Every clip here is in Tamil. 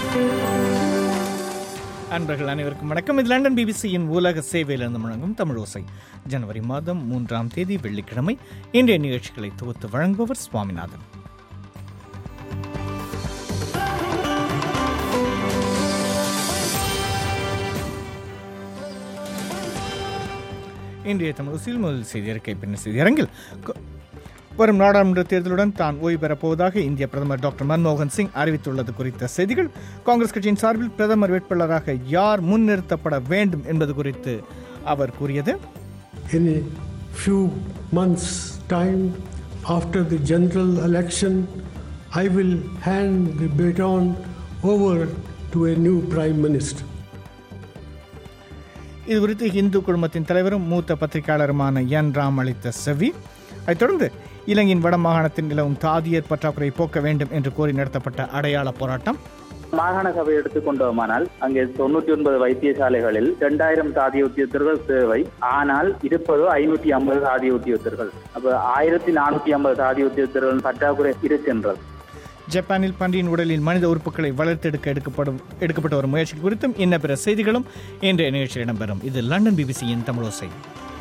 அன்பர்கள் அனைவருக்கும் வணக்கம் இது லண்டன் பிபிசியின் உலக சேவையிலிருந்து முழங்கும் தமிழ் ஓசை ஜனவரி மாதம் மூன்றாம் தேதி வெள்ளிக்கிழமை இன்றைய நிகழ்ச்சிகளை தொகுத்து வழங்குபவர் சுவாமிநாதன் இன்றைய தமிழ் முதல் செய்தி அறிக்கை பின்னர் செய்தி அரங்கில் கொ- வரும் நாடாளுமன்ற தேர்தலுடன் தான் ஓய்வு பெறப் போவதாக இந்திய பிரதமர் டாக்டர் மன்மோகன் சிங் அறிவித்துள்ளது குறித்த செய்திகள் காங்கிரஸ் கட்சியின் சார்பில் பிரதமர் வேட்பாளராக யார் முன்னிறுத்தப்பட வேண்டும் என்பது குறித்து அவர் கூறியது in a few months' time after the general election, I will hand the baton over to a new Prime Minister. இது குறித்து இந்து குழுமத்தின் தலைவரும் மூத்த பத்திரிகையாளருமான என் ராம் அளித்த செவி அதைத் தொடர்ந்து இலங்கையின் வட மாகாணத்தில் நிலவும் தாதியர் பற்றாக்குறையை போக்க வேண்டும் என்று கோரி நடத்தப்பட்ட அடையாள போராட்டம் மாகாண சபை எடுத்துக்கொண்டோமானால் அங்கே தொண்ணூற்றி ஒன்பது வைத்தியசாலைகளில் இரண்டாயிரம் சாதி உத்தியோகத்தர்கள் தேவை ஆனால் இருப்பதோ ஐநூற்றி ஐம்பது சாதி உத்தியோகத்தர்கள் அப்ப ஆயிரத்தி நானூற்றி ஐம்பது சாதி உத்தியோகத்தர்கள் பற்றாக்குறை இருக்கின்றது ஜப்பானில் பன்றியின் உடலில் மனித உறுப்புகளை வளர்த்தெடுக்க எடுக்கப்படும் எடுக்கப்பட்ட ஒரு முயற்சி குறித்தும் இன்ன பிற செய்திகளும் இன்றைய நிகழ்ச்சியில் இடம்பெறும் இது லண்டன் பிபிசியின் தமிழோசை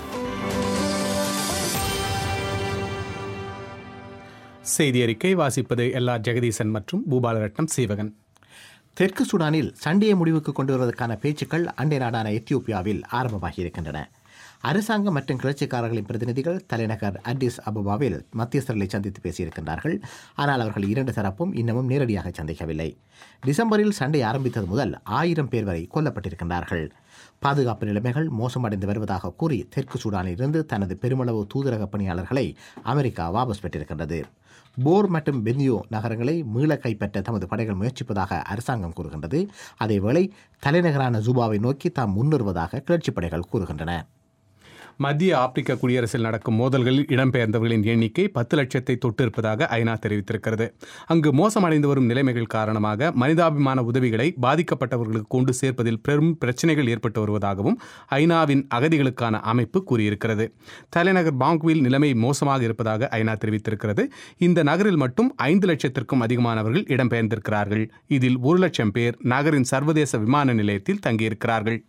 செய்தி அறிக்கை வாசிப்பது எல்லா ஜெகதீசன் மற்றும் பூபாலரட்னம் சீவகன் தெற்கு சூடானில் சண்டையை முடிவுக்கு கொண்டு வருவதற்கான பேச்சுக்கள் அண்டை நாடான எத்தியோப்பியாவில் ஆரம்பமாகி இருக்கின்றன அரசாங்கம் மற்றும் கிளர்ச்சிக்காரர்களின் பிரதிநிதிகள் தலைநகர் அடிஸ் அபபாவில் மத்தியஸ்தர்களை சந்தித்து பேசியிருக்கின்றார்கள் ஆனால் அவர்கள் இரண்டு தரப்பும் இன்னமும் நேரடியாக சந்திக்கவில்லை டிசம்பரில் சண்டை ஆரம்பித்தது முதல் ஆயிரம் பேர் வரை கொல்லப்பட்டிருக்கின்றார்கள் பாதுகாப்பு நிலைமைகள் மோசமடைந்து வருவதாக கூறி தெற்கு சூடானிலிருந்து தனது பெருமளவு தூதரக பணியாளர்களை அமெரிக்கா வாபஸ் பெற்றிருக்கின்றது போர் மற்றும் பென்யூ நகரங்களை மீள கைப்பற்ற தமது படைகள் முயற்சிப்பதாக அரசாங்கம் கூறுகின்றது அதேவேளை தலைநகரான ஜூபாவை நோக்கி தாம் முன்வருவதாக கிளர்ச்சி படைகள் கூறுகின்றன மத்திய ஆப்பிரிக்க குடியரசில் நடக்கும் மோதல்களில் இடம்பெயர்ந்தவர்களின் எண்ணிக்கை பத்து லட்சத்தை தொட்டிருப்பதாக ஐநா தெரிவித்திருக்கிறது அங்கு மோசமடைந்து வரும் நிலைமைகள் காரணமாக மனிதாபிமான உதவிகளை பாதிக்கப்பட்டவர்களுக்கு கொண்டு சேர்ப்பதில் பெரும் பிரச்சனைகள் ஏற்பட்டு வருவதாகவும் ஐநாவின் அகதிகளுக்கான அமைப்பு கூறியிருக்கிறது தலைநகர் பாங்க்வில் நிலைமை மோசமாக இருப்பதாக ஐநா தெரிவித்திருக்கிறது இந்த நகரில் மட்டும் ஐந்து லட்சத்திற்கும் அதிகமானவர்கள் இடம்பெயர்ந்திருக்கிறார்கள் இதில் ஒரு லட்சம் பேர் நகரின் சர்வதேச விமான நிலையத்தில் தங்கியிருக்கிறார்கள்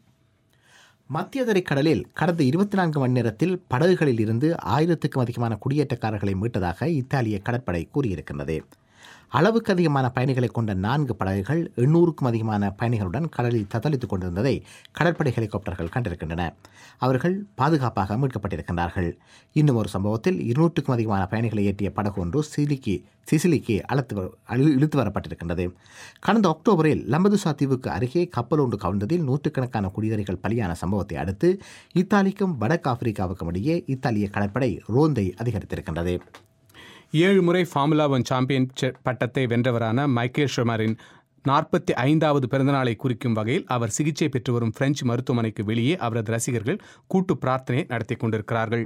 மத்திய தரைக்கடலில் கடந்த இருபத்தி நான்கு மணி நேரத்தில் படகுகளில் இருந்து ஆயிரத்துக்கும் அதிகமான குடியேற்றக்காரர்களை மீட்டதாக இத்தாலிய கடற்படை கூறியிருக்கின்றது அளவுக்கு அதிகமான பயணிகளை கொண்ட நான்கு படகுகள் எண்ணூறுக்கும் அதிகமான பயணிகளுடன் கடலில் தத்தளித்துக் கொண்டிருந்ததை கடற்படை ஹெலிகாப்டர்கள் கண்டிருக்கின்றன அவர்கள் பாதுகாப்பாக மீட்கப்பட்டிருக்கின்றார்கள் இன்னும் ஒரு சம்பவத்தில் இருநூற்றுக்கும் அதிகமான பயணிகளை ஏற்றிய படகு ஒன்று சிலிக்கு சிசிலிக்கு அழுத்து வ- அழு- இழுத்து வரப்பட்டிருக்கின்றது கடந்த அக்டோபரில் லம்பதுசா தீவுக்கு அருகே கப்பல் ஒன்று கவிழ்ந்ததில் நூற்றுக்கணக்கான குடியேறிகள் பலியான சம்பவத்தை அடுத்து இத்தாலிக்கும் வடக்கு ஆப்பிரிக்காவுக்கும் இடையே இத்தாலிய கடற்படை ரோந்தை அதிகரித்திருக்கின்றது ஏழு முறை ஃபார்முலா ஒன் சாம்பியன் செ- பட்டத்தை வென்றவரான மைக்கேல் ஷொமரின் நாற்பத்தி ஐந்தாவது பிறந்தநாளை குறிக்கும் வகையில் அவர் சிகிச்சை பெற்று வரும் பிரெஞ்சு மருத்துவமனைக்கு வெளியே அவரது ரசிகர்கள் கூட்டு பிரார்த்தனை நடத்தி கொண்டிருக்கிறார்கள்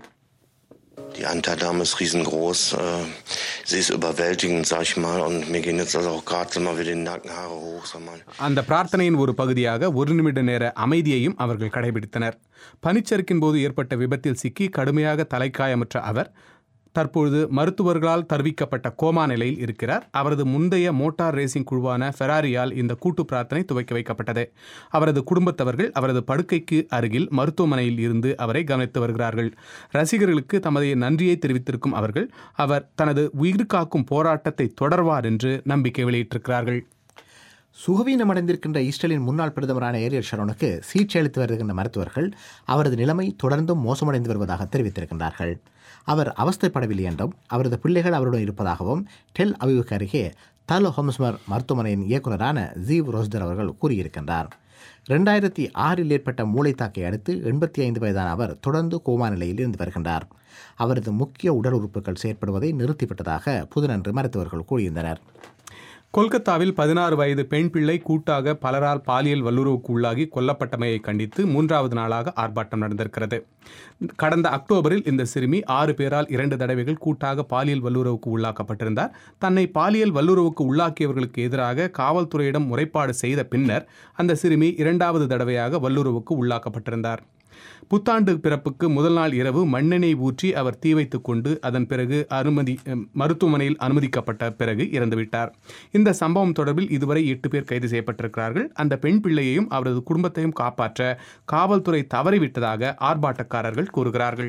Die Anterdame ist riesengroß. Äh, sie ist überwältigend, sag ich mal. Und mir gehen jetzt also auch gerade mal wieder die Nackenhaare hoch, sag mal. அந்த பிரார்த்தனையின் ஒரு பகுதியாக ஒரு நிமிட நேர அமைதியையும் அவர்கள் கடைபிடித்தனர் பனிச்சறுக்கின் போது ஏற்பட்ட விபத்தில் சிக்கி கடுமையாக தலைக்காயமுற்ற அவர் தற்பொழுது மருத்துவர்களால் தருவிக்கப்பட்ட கோமா நிலையில் இருக்கிறார் அவரது முந்தைய மோட்டார் ரேசிங் குழுவான ஃபெராரியால் இந்த கூட்டு பிரார்த்தனை துவக்கி வைக்கப்பட்டது அவரது குடும்பத்தவர்கள் அவரது படுக்கைக்கு அருகில் மருத்துவமனையில் இருந்து அவரை கவனித்து வருகிறார்கள் ரசிகர்களுக்கு தமது நன்றியை தெரிவித்திருக்கும் அவர்கள் அவர் தனது உயிர் காக்கும் போராட்டத்தை தொடர்வார் என்று நம்பிக்கை வெளியிட்டிருக்கிறார்கள் சுகவீனமடைந்திருக்கின்ற இஸ்ரேலின் முன்னாள் பிரதமரான ஏரியல் ஷரோனுக்கு சிகிச்சை அளித்து வருகின்ற மருத்துவர்கள் அவரது நிலைமை தொடர்ந்தும் மோசமடைந்து வருவதாக தெரிவித்திருக்கின்றார்கள் அவர் அவஸ்தைப்படவில்லை என்றும் அவரது பிள்ளைகள் அவருடன் இருப்பதாகவும் டெல் அவிவுக்கு அருகே தல் ஹோம்ஸ்மர் மருத்துவமனையின் இயக்குநரான ஜீவ் ரோஸ்தர் அவர்கள் கூறியிருக்கின்றார் ரெண்டாயிரத்தி ஆறில் ஏற்பட்ட மூளைத்தாக்கை அடுத்து எண்பத்தி ஐந்து வயதான அவர் தொடர்ந்து கோமா நிலையில் இருந்து வருகின்றார் அவரது முக்கிய உடல் உறுப்புகள் செயற்படுவதை நிறுத்திவிட்டதாக புதனன்று மருத்துவர்கள் கூறியிருந்தனர் கொல்கத்தாவில் பதினாறு வயது பெண் பிள்ளை கூட்டாக பலரால் பாலியல் வல்லுறவுக்கு உள்ளாகி கொல்லப்பட்டமையை கண்டித்து மூன்றாவது நாளாக ஆர்ப்பாட்டம் நடந்திருக்கிறது கடந்த அக்டோபரில் இந்த சிறுமி ஆறு பேரால் இரண்டு தடவைகள் கூட்டாக பாலியல் வல்லுறவுக்கு உள்ளாக்கப்பட்டிருந்தார் தன்னை பாலியல் வல்லுறவுக்கு உள்ளாக்கியவர்களுக்கு எதிராக காவல்துறையிடம் முறைப்பாடு செய்த பின்னர் அந்த சிறுமி இரண்டாவது தடவையாக வல்லுறவுக்கு உள்ளாக்கப்பட்டிருந்தார் புத்தாண்டு பிறப்புக்கு முதல் நாள் இரவு மண்ணெண்ணெய் ஊற்றி அவர் தீ வைத்துக் கொண்டு அதன் பிறகு அனுமதி அஹ், மருத்துவமனையில் அனுமதிக்கப்பட்ட பிறகு இறந்துவிட்டார் இந்த சம்பவம் தொடர்பில் இதுவரை எட்டு பேர் கைது செய்யப்பட்டிருக்கிறார்கள் அந்த பெண் பிள்ளையையும் அவரது குடும்பத்தையும் காப்பாற்ற காவல்துறை தவறிவிட்டதாக ஆர்ப்பாட்டக்காரர்கள் கூறுகிறார்கள்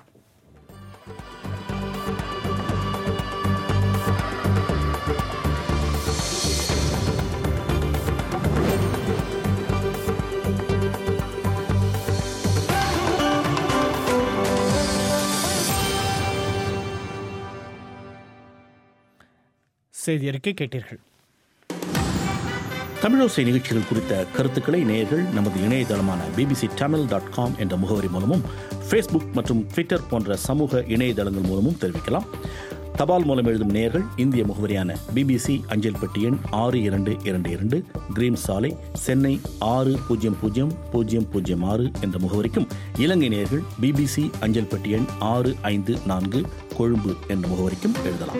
செய்தி அறிக்கை கேட்டீர்கள் தமிழோசை நிகழ்ச்சிகள் குறித்த கருத்துக்களை நேயர்கள் நமது இணையதளமான பிபிசி தமிழ் டாட் காம் என்ற முகவரி மூலமும் ஃபேஸ்புக் மற்றும் ட்விட்டர் போன்ற சமூக இணையதளங்கள் மூலமும் தெரிவிக்கலாம் தபால் மூலம் எழுதும் நேயர்கள் இந்திய முகவரியான பிபிசி அஞ்சல் பெட்டி எண் ஆறு இரண்டு இரண்டு இரண்டு கிரீம் சாலை சென்னை ஆறு பூஜ்ஜியம் பூஜ்ஜியம் பூஜ்ஜியம் பூஜ்ஜியம் ஆறு என்ற முகவரிக்கும் இலங்கை நேயர்கள் பிபிசி அஞ்சல் பெட்டி எண் ஆறு ஐந்து நான்கு கொழும்பு என்ற முகவரிக்கும் எழுதலாம்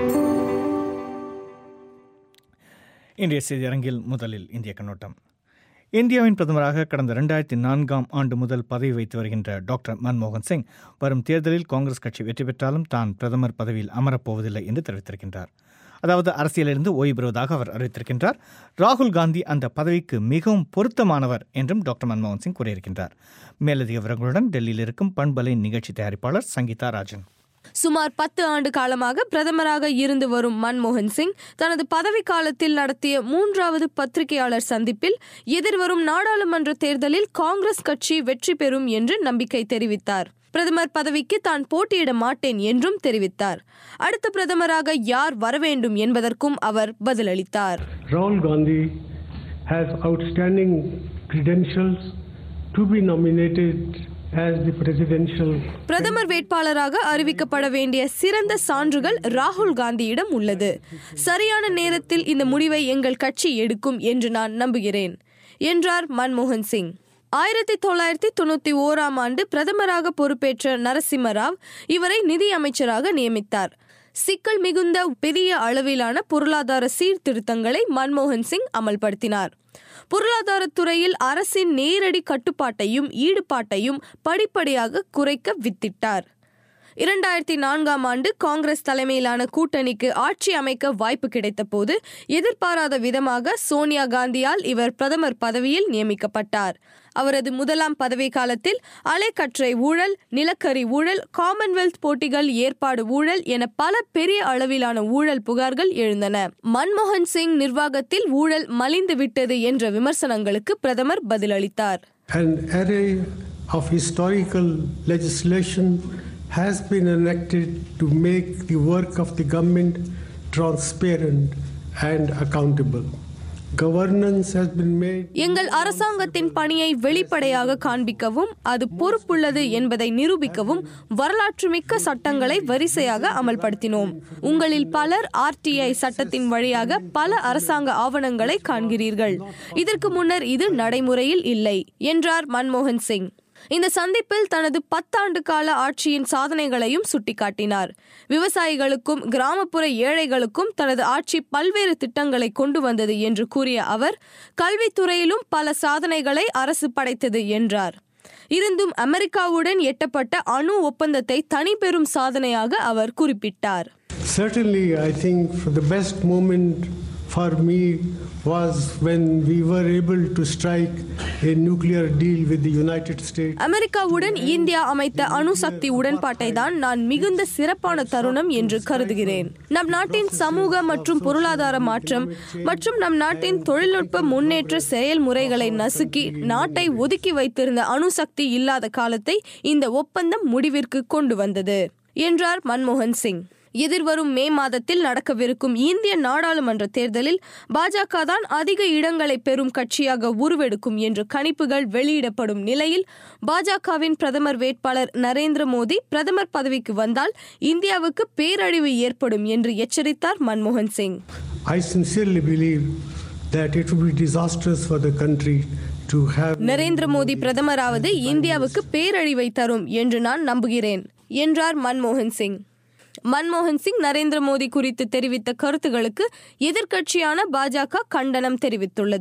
இன்றைய செய்தி அரங்கில் முதலில் இந்திய கண்ணோட்டம் இந்தியாவின் பிரதமராக கடந்த இரண்டாயிரத்தி நான்காம் ஆண்டு முதல் பதவி வைத்து வருகின்ற டாக்டர் மன்மோகன் சிங் வரும் தேர்தலில் காங்கிரஸ் கட்சி வெற்றி பெற்றாலும் தான் பிரதமர் பதவியில் அமரப்போவதில்லை என்று தெரிவித்திருக்கின்றார் அதாவது அரசியலிருந்து ஓய்வு பெறுவதாக அவர் அறிவித்திருக்கின்றார் ராகுல் காந்தி அந்த பதவிக்கு மிகவும் பொருத்தமானவர் என்றும் டாக்டர் மன்மோகன் சிங் கூறியிருக்கின்றார் மேலதிக விவரங்களுடன் டெல்லியில் இருக்கும் பண்பலை நிகழ்ச்சி தயாரிப்பாளர் சங்கீதா ராஜன் சுமார் பத்து ஆண்டு காலமாக பிரதமராக இருந்து வரும் மன்மோகன் சிங் தனது பதவி காலத்தில் நடத்திய மூன்றாவது பத்திரிகையாளர் சந்திப்பில் எதிர்வரும் நாடாளுமன்ற தேர்தலில் காங்கிரஸ் கட்சி வெற்றி பெறும் என்று நம்பிக்கை தெரிவித்தார் பிரதமர் பதவிக்கு தான் போட்டியிட மாட்டேன் என்றும் தெரிவித்தார் அடுத்த பிரதமராக யார் வரவேண்டும் என்பதற்கும் அவர் பதிலளித்தார் Rahul Gandhi has outstanding credentials to be nominated as the presidential பிரதமர் வேட்பாளராக அறிவிக்கப்பட வேண்டிய சிறந்த சான்றுகள் ராகுல் காந்தியிடம் உள்ளது சரியான நேரத்தில் இந்த முடிவை எங்கள் கட்சி எடுக்கும் என்று நான் நம்புகிறேன் என்றார் மன்மோகன் சிங் ஆயிரத்தி தொள்ளாயிரத்தி தொண்ணூத்தி ஓராம் ஆண்டு பிரதமராக பொறுப்பேற்ற நரசிம்ம ராவ் இவரை நிதி அமைச்சராக நியமித்தார் சிக்கல் மிகுந்த பெரிய அளவிலான பொருளாதார சீர்திருத்தங்களை மன்மோகன் சிங் அமல்படுத்தினார் பொருளாதாரத் துறையில் அரசின் நேரடி கட்டுப்பாட்டையும் ஈடுபாட்டையும் படிப்படியாக குறைக்க வித்திட்டார் இரண்டாயிரத்தி நான்காம் ஆண்டு காங்கிரஸ் தலைமையிலான கூட்டணிக்கு ஆட்சி அமைக்க வாய்ப்பு கிடைத்த போது எதிர்பாராத விதமாக சோனியா காந்தியால் இவர் பிரதமர் பதவியில் நியமிக்கப்பட்டார் அவரது முதலாம் பதவி காலத்தில் அலைக்கற்றை ஊழல் நிலக்கரி ஊழல் காமன்வெல்த் போட்டிகள் ஏற்பாடு ஊழல் என பல பெரிய அளவிலான ஊழல் புகார்கள் எழுந்தன மன்மோகன் சிங் நிர்வாகத்தில் ஊழல் மலிந்து விட்டது என்ற விமர்சனங்களுக்கு பிரதமர் பதிலளித்தார் an array of historical legislation has been enacted to make the work of the government transparent and accountable. Governance has been made எங்கள் அரசாங்கத்தின் பணியை வெளிப்படையாக காண்பிக்கவும் அது பொறுப்புள்ளது என்பதை நிரூபிக்கவும் வரலாற்றுமிக்க சட்டங்களை வரிசையாக அமல்படுத்தினோம் உங்களில் பலர் ஆர்டிஐ சட்டத்தின் வழியாக பல அரசாங்க ஆவணங்களை காண்கிறீர்கள் இதற்கு முன்னர் இது நடைமுறையில் இல்லை என்றார் மன்மோகன் சிங் இந்த சந்திப்பில் தனது பத்தாண்டு கால ஆட்சியின் சாதனைகளையும் சுட்டிக்காட்டினார் விவசாயிகளுக்கும் கிராமப்புற ஏழைகளுக்கும் தனது ஆட்சி பல்வேறு திட்டங்களை கொண்டு வந்தது என்று கூறிய அவர் கல்வித்துறையிலும் பல சாதனைகளை அரசு படைத்தது என்றார் இருந்தும் அமெரிக்காவுடன் எட்டப்பட்ட அணு ஒப்பந்தத்தை தனிபெரும் சாதனையாக அவர் குறிப்பிட்டார் Certainly, I think for the best moment for me was when we were able to strike a nuclear deal with the United States. அமெரிக்காவுடன் இந்தியா அமைத்த அணுசக்தி உடன்பாட்டை தான் நான் மிகுந்த சிறப்பான தருணம் என்று கருதுகிறேன் நம் நாட்டின் சமூக மற்றும் பொருளாதார மாற்றம் மற்றும் நம் நாட்டின் தொழில்நுட்ப முன்னேற்ற செயல்முறைகளை நசுக்கி நாட்டை ஒதுக்கி வைத்திருந்த அணுசக்தி இல்லாத காலத்தை இந்த ஒப்பந்தம் முடிவிற்கு கொண்டு வந்தது என்றார் மன்மோகன் சிங் எதிர்வரும் மே மாதத்தில் நடக்கவிருக்கும் இந்திய நாடாளுமன்ற தேர்தலில் பாஜக தான் அதிக இடங்களை பெறும் கட்சியாக உருவெடுக்கும் என்று கணிப்புகள் வெளியிடப்படும் நிலையில் பாஜகவின் பிரதமர் வேட்பாளர் நரேந்திர மோடி பிரதமர் பதவிக்கு வந்தால் இந்தியாவுக்கு பேரழிவு ஏற்படும் என்று எச்சரித்தார் மன்மோகன் Singh I sincerely believe that it would be disastrous for the country to have Narendra Modi பிரதமராவது இந்தியாவுக்கு பேரழிவை தரும் என்று நான் நம்புகிறேன் என்றார் மன்மோகன் சிங் மன்மோகன் சிங் நரேந்திர மோடி குறித்து தெரிவித்த கருத்துகளுக்கு எதிர்க்கட்சியான பாஜக கண்டனம் தெரிவித்துள்ளது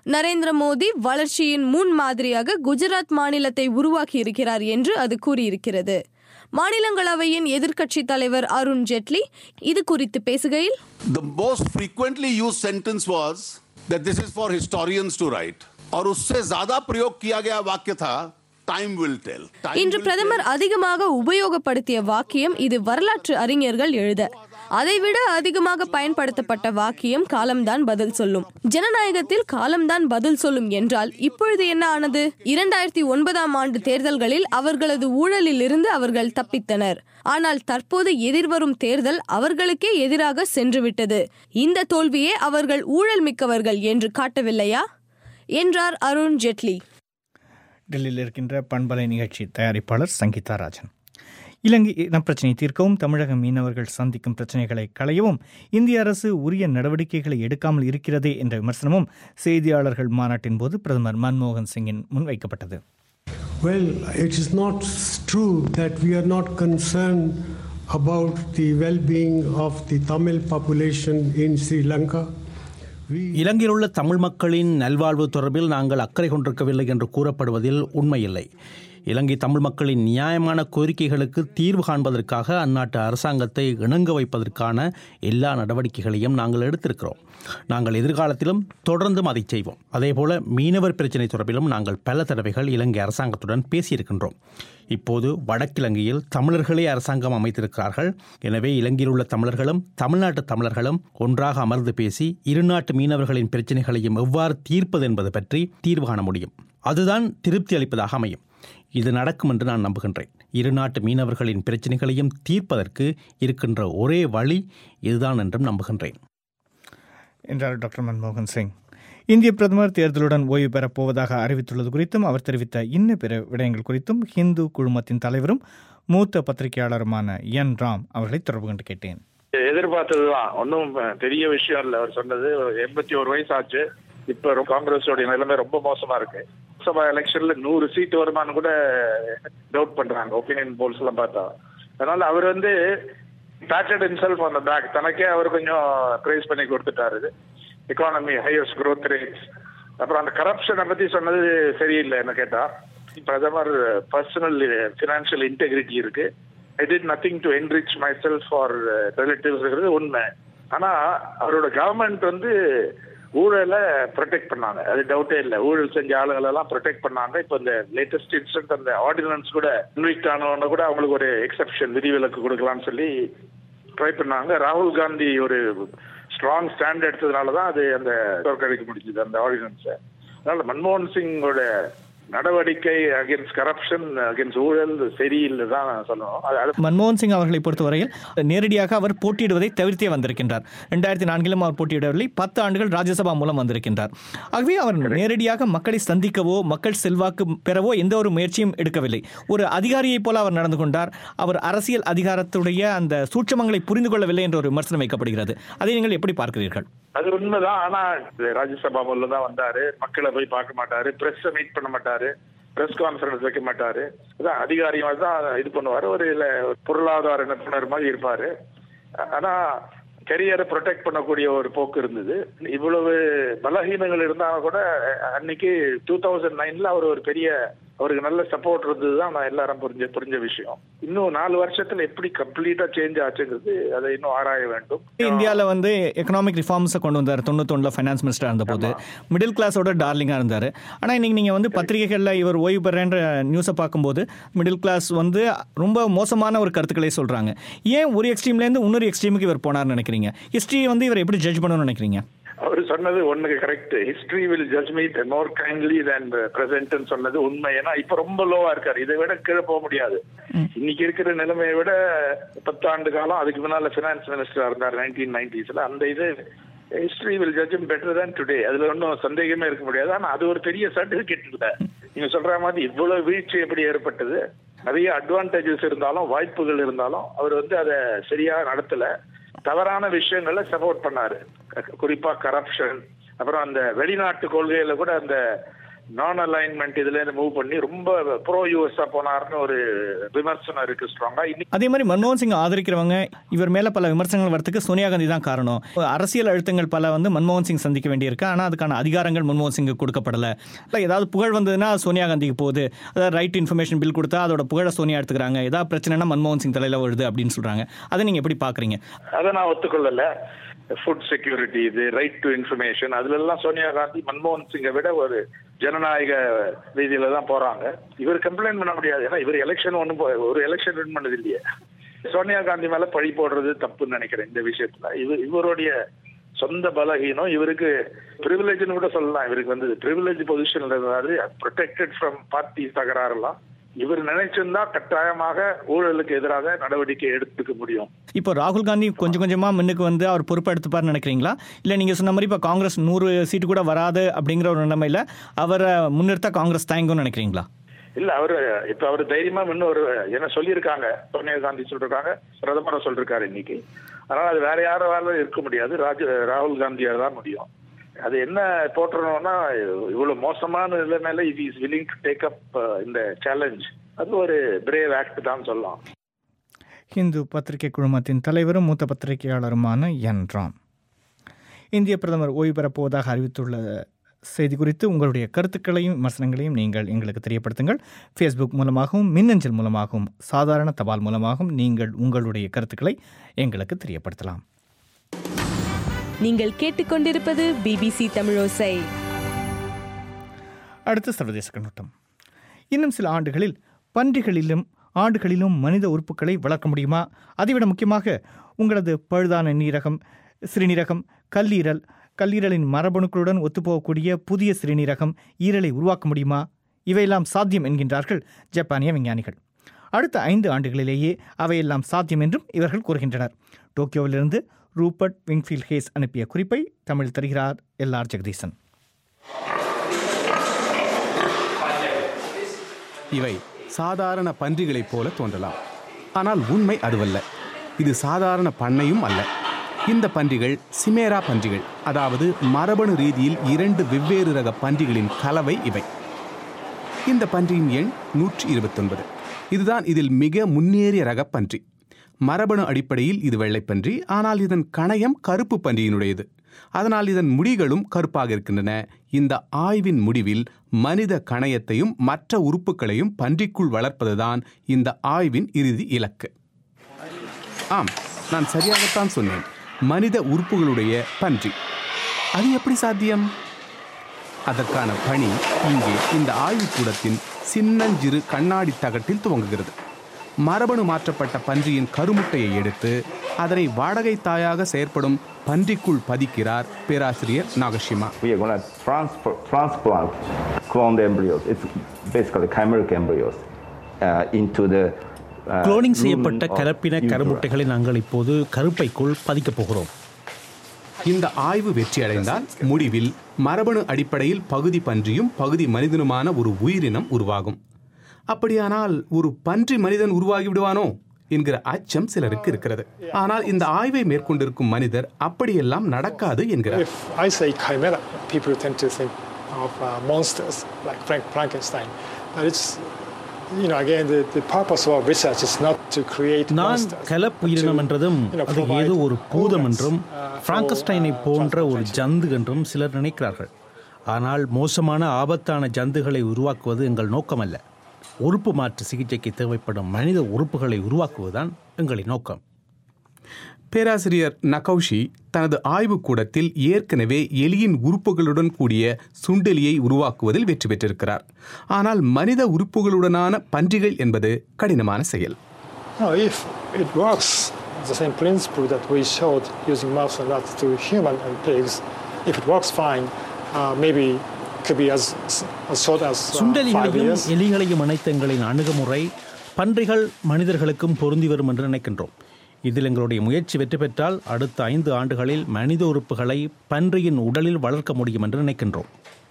நரேந்திர மோடி வளர்ச்சியின் முன் மாதிரியாக குஜராத் மாநிலத்தை உருவாக்கி இருக்கிறார் என்று அது கூறியிருக்கிறது மாநிலங்களவையின் எதிர்க்கட்சித் தலைவர் அருண் ஜெட்லி இது குறித்து பேசுகையில் The most frequently used sentence was that this is for historians to write. और उससे ज्यादा प्रयोग किया गया वाक्य था टाइम विल टेल இன்று பிரதமர் அதிகமாக உபயோகப்படுத்திய வாக்கியம் இது வரலாற்று அறிஞர்கள் எழுத அதைவிட அதிகமாக பயன்படுத்தப்பட்ட வாக்கியம் காலம்தான் பதில் சொல்லும் ஜனநாயகத்தில் காலம்தான் பதில் சொல்லும் என்றால் இப்பொழுது என்ன ஆனது இரண்டாயிரத்தி ஒன்பதாம் ஆண்டு தேர்தல்களில் அவர்களது ஊழலில் இருந்து அவர்கள் தப்பித்தனர் ஆனால் தற்போது எதிர்வரும் தேர்தல் அவர்களுக்கே எதிராக சென்றுவிட்டது இந்த தோல்வியே அவர்கள் ஊழல் மிக்கவர்கள் என்று காட்டவில்லையா என்றார் அருண் ஜெட்லி டெல்லியில் இருக்கின்ற பண்பலை நிகழ்ச்சி தயாரிப்பாளர் சங்கீதா ராஜன் இலங்கை இனப்பிரச்சினை தீர்க்கவும் தமிழக மீனவர்கள் சந்திக்கும் பிரச்சனைகளை களையவும் இந்திய அரசு உரிய நடவடிக்கைகளை எடுக்காமல் இருக்கிறதே என்ற விமர்சனமும் செய்தியாளர்கள் மாநாட்டின் போது பிரதமர் மன்மோகன் சிங்கின் முன்வைக்கப்பட்டது Well, it is not true that we are not concerned about the well being of the Tamil population in Sri Lanka. We இலங்கையில் உள்ள தமிழ் மக்களின் நல்வாழ்வு தொடர்பில் நாங்கள் அக்கறை கொண்டிருக்கவில்லை என்று கூறப்படுவதில் உண்மையில்லை இலங்கை தமிழ் மக்களின் நியாயமான கோரிக்கைகளுக்கு தீர்வு காண்பதற்காக அந்நாட்டு அரசாங்கத்தை இணங்க வைப்பதற்கான எல்லா நடவடிக்கைகளையும் நாங்கள் எடுத்திருக்கிறோம் நாங்கள் எதிர்காலத்திலும் தொடர்ந்தும் அதை செய்வோம் அதேபோல மீனவர் பிரச்சினை தொடர்பிலும் நாங்கள் பல தடவைகள் இலங்கை அரசாங்கத்துடன் பேசியிருக்கின்றோம் இப்போது வடக்கிலங்கையில் தமிழர்களே அரசாங்கம் அமைத்திருக்கிறார்கள் எனவே இலங்கையில் உள்ள தமிழர்களும் தமிழ்நாட்டு தமிழர்களும் ஒன்றாக அமர்ந்து பேசி இருநாட்டு மீனவர்களின் பிரச்சனைகளையும் எவ்வாறு தீர்ப்பது என்பது பற்றி தீர்வு காண முடியும் அதுதான் திருப்தி அளிப்பதாக அமையும் இது நடக்கும் என்று நான் நம்புகின்றேன் இருநாட்டு மீனவர்களின் பிரச்சனைகளையும் தீர்ப்பதற்கு இருக்கின்ற ஒரே வழி இதுதான் என்றும் நம்புகின்றேன் என்றார் டாக்டர் மன்மோகன் சிங் இந்திய பிரதமர் தேர்தலுடன் ஓய்வு பெறப் போவதாக அறிவித்துள்ளது குறித்தும் அவர் தெரிவித்த இன்ன பிற விடயங்கள் குறித்தும் ஹிந்து குழுமத்தின் தலைவரும் மூத்த பத்திரிகையாளருமான என் ராம் அவர்களை தொடர்பு கொண்டு கேட்டேன் எதிர்பார்த்ததுதான் ஒன்றும் பெரிய விஷயம் இல்லை அவர் சொன்னது எண்பத்தி ஒரு வயசு ஆச்சு இப்ப காங்கிரஸோட நிலைமை ரொம்ப மோசமா இருக்கு லோக்சபா எலெக்ஷன்ல நூறு சீட் வருமானு கூட டவுட் பண்றாங்க ஒப்பீனியன் போல்ஸ் எல்லாம் பார்த்தா அதனால அவர் வந்து பேட்டட் இன்செல்ஃப் அந்த பேக் தனக்கே அவர் கொஞ்சம் ப்ரைஸ் பண்ணி கொடுத்துட்டாரு எக்கானமி ஹையஸ்ட் growth ரேட்ஸ் அப்புறம் அந்த கரப்ஷனை பத்தி சொன்னது சரியில்லை என்ன கேட்டா பிரதமர் பர்சனல் ஃபினான்ஷியல் இன்டெகிரிட்டி இருக்கு I did nothing to enrich myself for ரிலேட்டிவ்ஸ்ங்கிறது உண்மை ஆனா அவரோட கவர்மெண்ட் வந்து ஊழலை ப்ரொடெக்ட் பண்ணாங்க அது டவுட்டே இல்லை ஊழல் செஞ்ச ஆளுங்களை எல்லாம் ப்ரொடெக்ட் பண்ணாங்க இப்போ இந்த லேட்டஸ்ட் இன்ஸ்டன்ட் அந்த ஆர்டினன்ஸ் கூட இன்விக்ட் ஆனவன கூட அவங்களுக்கு ஒரு எக்ஸெப்ஷன் விதிவிலக்கு கொடுக்கலாம்னு சொல்லி ட்ரை பண்ணாங்க ராகுல் காந்தி ஒரு ஸ்ட்ராங் ஸ்டாண்ட் எடுத்ததுனால தான் அது அந்த தோற்கடிக்க முடிஞ்சது அந்த ஆர்டினன்ஸை அதனால மன்மோகன் சிங்கோட நடவடிக்கை அகேன்ஸ்ட் கரப்ஷன் அகேன்ஸ்ட் ஊழல் சரியில்லை தான் சொல்லணும் அது அது மன்மோகன் சிங் அவர்களை பொறுத்தவரையில் நேரடியாக அவர் போட்டியிடுவதை தவிர்த்தே வந்திருக்கின்றார் ரெண்டாயிரத்தி நான்கிலும் அவர் போட்டியிடவில்லை பத்து ஆண்டுகள் ராஜ்யசபா மூலம் வந்திருக்கின்றார் ஆகவே அவர் நேரடியாக மக்களை சந்திக்கவோ மக்கள் செல்வாக்கு பெறவோ எந்த ஒரு முயற்சியும் எடுக்கவில்லை ஒரு அதிகாரியைப் போல அவர் நடந்து கொண்டார் அவர் அரசியல் அதிகாரத்துடைய அந்த சூட்சமங்களை புரிந்து கொள்ளவில்லை என்ற ஒரு விமர்சனம் வைக்கப்படுகிறது அதை நீங்கள் எப்படி பார்க்கிறீர்கள் அது உண்மைதான் ஆனா ராஜ்யசபா மூலம் தான் வந்தாரு மக்களை போய் பார்க்க மாட்டாரு பிரஸ் மீட் பண்ண மாட்டாரு பிரஸ் கான்ஃபரன்ஸ் வைக்க மாட்டாரு அதான் அதிகாரியா தான் இது பண்ணுவாரு ஒரு இல்ல பொருளாதார நிபுணர் மாதிரி இருப்பாரு ஆனா கரியரை ப்ரொடெக்ட் பண்ணக்கூடிய ஒரு போக்கு இருந்தது இவ்வளவு பலகீனங்கள் இருந்தாலும் கூட அன்னைக்கு டூ தௌசண்ட் நைன்ல அவர் ஒரு பெரிய அவருக்கு நல்ல சப்போர்ட் இருந்தது தான் நான் எல்லாரும் புரிஞ்ச புரிஞ்ச விஷயம் இன்னும் நாலு வருஷத்துல எப்படி கம்ப்ளீட்டா சேஞ்ச் ஆச்சுங்கிறது அதை இன்னும் ஆராய வேண்டும் இந்தியாவில் வந்து எக்கனாமிக் ரிஃபார்ம்ஸை கொண்டு வந்தார் தொண்ணூத்தொன்னில் ஃபைனான்ஸ் மினிஸ்டர் இருந்தபோது மிடில் கிளாஸோட டார்லிங்காக இருந்தார் ஆனால் இன்னைக்கு நீங்கள் வந்து பத்திரிகைகளில் இவர் ஓய்வு பெறன்ற நியூஸை பார்க்கும்போது மிடில் கிளாஸ் வந்து ரொம்ப மோசமான ஒரு கருத்துக்களை சொல்கிறாங்க ஏன் ஒரு எக்ஸ்ட்ரீம்லேருந்து இன்னொரு எக்ஸ்ட்ரீமுக்கு இவர் போனார்னு நினைக்கிறீங்க ஹிஸ்ட்ரி வந்து இவர் எப்படி ஜட்ஜ் பண்ணணும்னு நினைக்கிறீங்க அவர் சொன்னது ஒண்ணுக்கு correct history will judge me more kindly than present சொன்னது உண்மை ஏன்னா இப்ப ரொம்ப லோவா இருக்காரு இதை விட கீழே போக முடியாது இன்னைக்கு இருக்கிற நிலைமையை விட பத்தாண்டு காலம் அதுக்கு முன்னால பினான்ஸ் மினிஸ்டரா இருந்தார் நைன்டீன் நைன்டிஸ்ல அந்த இது history will judge better than today அதுல ஒன்றும் சந்தேகமே இருக்க முடியாது ஆனா அது ஒரு பெரிய சர்டிபிகேட் இல்ல நீங்க சொல்ற மாதிரி இவ்வளவு வீழ்ச்சி எப்படி ஏற்பட்டது நிறைய அட்வான்டேஜஸ் இருந்தாலும் வாய்ப்புகள் இருந்தாலும் அவர் வந்து அதை சரியா நடத்தல தவறான விஷயங்களை சப்போர்ட் பண்ணாரு குறிப்பா கரப்ஷன் அப்புறம் அந்த வெளிநாட்டு கொள்கையில கூட அந்த நான் அலைன்மெண்ட் இதுல இருந்து மூவ் பண்ணி ரொம்ப ப்ரோ யூஎஸ்ஆ போனாருன்னு ஒரு விமர்சனம் இருக்கு ஸ்ட்ராங்கா இன்னைக்கு அதே மாதிரி மன்மோகன் சிங் ஆதரிக்கிறவங்க இவர் மேல பல விமர்சனங்கள் வரதுக்கு சோனியா காந்தி தான் காரணம் அரசியல் அழுத்தங்கள் பல வந்து மன்மோகன் சிங் சந்திக்க வேண்டியிருக்கு ஆனால் அதுக்கான அதிகாரங்கள் மன்மோகன் சிங் கொடுக்கப்படல இல்லை ஏதாவது புகழ் வந்ததுன்னா அது சோனியா காந்திக்கு போகுது அதாவது ரைட் இன்ஃபர்மேஷன் பில் கொடுத்தா அதோட புகழை சோனியா எடுத்துக்கிறாங்க ஏதாவது பிரச்சனைனா மன்மோகன் சிங் தலையில வருது அப்படின்னு சொல்றாங்க அதை நீங்க எப்படி பாக்குறீங்க அதை நான் ஒத்துக்கொள்ளல ஃபுட் செக்யூரிட்டி இது ரைட் டு இன்ஃபர்மேஷன் அதுல எல்லாம் சோனியா காந்தி மன்மோகன் சிங்கை விட ஒரு ஜனநாயக ரீதியில தான் போறாங்க இவர் கம்ப்ளைண்ட் பண்ண முடியாது ஏன்னா இவர் எலெக்ஷன் ஒன்றும் ஒரு எலெக்ஷன் வின் பண்ணது இல்லையே சோனியா காந்தி மேல பழி போடுறது தப்புன்னு நினைக்கிறேன் இந்த விஷயத்துல இவர் இவருடைய சொந்த பலகீனம் இவருக்கு ப்ரிவிலேஜ்னு கூட சொல்லலாம் இவருக்கு வந்து ப்ரிவிலேஜ் பொசிஷன்ல இருந்தாரு ப்ரொடெக்டட் ஃப்ரம் பார்ட்டி தகராறுலாம் இவர் நினைச்சிருந்தா கட்டாயமாக ஊழலுக்கு எதிராக நடவடிக்கை எடுத்துக்க முடியும் இப்போ ராகுல் காந்தி கொஞ்சம் கொஞ்சமா முன்னுக்கு வந்து அவர் பொறுப்பெடுத்துப்பார்னு நினைக்கிறீங்களா இல்லை நீங்க சொன்ன மாதிரி இப்போ காங்கிரஸ் நூறு சீட்டு கூட வராது அப்படிங்கிற ஒரு நிலைமையில அவரை முன்னிறுத்த காங்கிரஸ் தயங்கும்னு நினைக்கிறீங்களா இல்ல அவரு இப்ப அவரு தைரியமா இன்னும் ஒரு என்ன சொல்லியிருக்காங்க சோனியா காந்தி சொல்லிருக்காங்க பிரதமரை சொல்லிருக்காரு இன்னைக்கு அதனால அது வேற யாராலும் இருக்க முடியாது ராஜ ராகுல் காந்தியா தான் முடியும் அது என்ன போட்டுறணும்னா இவ்வளவு மோசமான நிலைமையில if is willing to take up இந்த சேலஞ்ச் அது ஒரு பிரேவ் ஆக்ட் தான் சொல்லலாம் இந்து பத்திரிகை குழுமத்தின் தலைவரும் மூத்த பத்திரிகையாளருமான என் ராம் இந்திய பிரதமர் ஓய்வு பெறப் போவதாக அறிவித்துள்ள செய்தி குறித்து உங்களுடைய கருத்துக்களையும் விமர்சனங்களையும் நீங்கள் எங்களுக்கு தெரியப்படுத்துங்கள் ஃபேஸ்புக் மூலமாகவும் மின்னஞ்சல் மூலமாகவும் சாதாரண தபால் மூலமாகவும் நீங்கள் உங்களுடைய கருத்துக்களை எங்களுக்கு தெரியப்படுத்தலாம் நீங்கள் கேட்டுக்கொண்டிருப்பது பிபிசி தமிழோசை அடுத்த சர்வதேச கண்ணோட்டம் இன்னும் சில ஆண்டுகளில் பன்றிகளிலும் ஆடுகளிலும் மனித உறுப்புகளை வளர்க்க முடியுமா அதைவிட முக்கியமாக உங்களது பழுதான நீரகம் சிறுநீரகம் கல்லீரல் கல்லீரலின் மரபணுக்களுடன் ஒத்துப்போகக்கூடிய புதிய சிறுநீரகம் ஈரலை உருவாக்க முடியுமா இவையெல்லாம் சாத்தியம் என்கின்றார்கள் ஜப்பானிய விஞ்ஞானிகள் அடுத்த ஐந்து ஆண்டுகளிலேயே அவையெல்லாம் சாத்தியம் என்றும் இவர்கள் கூறுகின்றனர் டோக்கியோவிலிருந்து ரூபர்ட் விங்ஃபீல்ட் ஹேஸ் அனுப்பிய குறிப்பை தமிழ் தருகிறார் எல் ஆர் ஜெகதீசன் இவை சாதாரண பன்றிகளைப் போல தோன்றலாம் ஆனால் உண்மை அதுவல்ல இது சாதாரண பண்ணையும் அல்ல இந்த பன்றிகள் சிமேரா பன்றிகள் அதாவது மரபணு ரீதியில் இரண்டு வெவ்வேறு ரக பன்றிகளின் கலவை இவை இந்த பன்றியின் எண் நூற்றி இருபத்தொன்பது இதுதான் இதில் மிக முன்னேறிய ரக பன்றி மரபணு அடிப்படையில் இது வெள்ளைப்பன்றி ஆனால் இதன் கணையம் கருப்பு பன்றியினுடையது அதனால் இதன் முடிகளும் கருப்பாக இருக்கின்றன இந்த ஆய்வின் முடிவில் மனித கணையத்தையும் மற்ற உறுப்புகளையும் பன்றிக்குள் வளர்ப்பதுதான் இந்த ஆய்வின் இறுதி இலக்கு ஆம் நான் சரியாகத்தான் சொன்னேன் மனித உறுப்புகளுடைய பன்றி அது எப்படி சாத்தியம் அதற்கான பணி இங்கே இந்த ஆய்வுக்கூடத்தின் சின்னஞ்சிறு கண்ணாடி தகட்டில் துவங்குகிறது மரபணு மாற்றப்பட்ட பன்றியின் கருமுட்டையை எடுத்து அதனை வாடகை தாயாக செயற்படும் பன்றிக்குள் பதிக்கிறார் பேராசிரியர் Nagashima We are going to transfer, transplant cloned embryos. It's basically chimeric embryos uh, into the uh, cloning lumen செய்யப்பட்ட of கலப்பின utera. கருமுட்டைகளை நாங்கள் இப்போது கருப்பைக்குள் பதிக்கப் போகிறோம் இந்த ஆய்வு வெற்றியடைந்தால் முடிவில் மரபணு அடிப்படையில் பகுதி பன்றியும் பகுதி மனிதனுமான ஒரு உயிரினம் உருவாகும் அப்படியானால் ஒரு பன்றி மனிதன் உருவாகி விடுவானோ என்கிற அச்சம் சிலருக்கு இருக்கிறது ஆனால் இந்த ஆய்வை மேற்கொண்டிருக்கும் மனிதர் அப்படியெல்லாம் நடக்காது என்கிறார் If I say chimera, people tend to think of uh, monsters like Frank Frankenstein. But it's, you know, again, the, the purpose of our research is not to create நான் monsters. கலப்பு உயிரினம் என்றதும் அது ஏதோ ஒரு பூதம் என்றும் பிராங்கஸ்டைனை போன்ற ஒரு ஜந்து என்றும் சிலர் நினைக்கிறார்கள் ஆனால் மோசமான ஆபத்தான ஜந்துகளை உருவாக்குவது எங்கள் நோக்கமல்ல உறுப்பு மாற்று சிகிச்சைக்கு தேவைப்படும் மனித உறுப்புகளை உருவாக்குவதுதான் எங்களின் நோக்கம் பேராசிரியர் நகௌஷி தனது ஆய்வுக்கூடத்தில் ஏற்கனவே எலியின் உறுப்புகளுடன் கூடிய சுண்டெலியை உருவாக்குவதில் வெற்றி பெற்றிருக்கிறார் ஆனால் மனித உறுப்புகளுடனான பன்றிகள் என்பது கடினமான செயல் No, if it works, the same principle that we showed using mouse and rats to human and pigs, if it works fine, uh, maybe could be as, as short as uh, five சுண்டெலிகளையும் years. எலிகளையும் இணைத்த எங்களின் அணுகுமுறை பன்றிகள் மனிதர்களுக்கும் பொருந்தி வரும் என்று நினைக்கின்றோம் இதில் எங்களுடைய முயற்சி வெற்றி பெற்றால் அடுத்த ஐந்து ஆண்டுகளில் மனித உறுப்புகளை பன்றியின் உடலில் வளர்க்க முடியும் என்று நினைக்கின்றோம்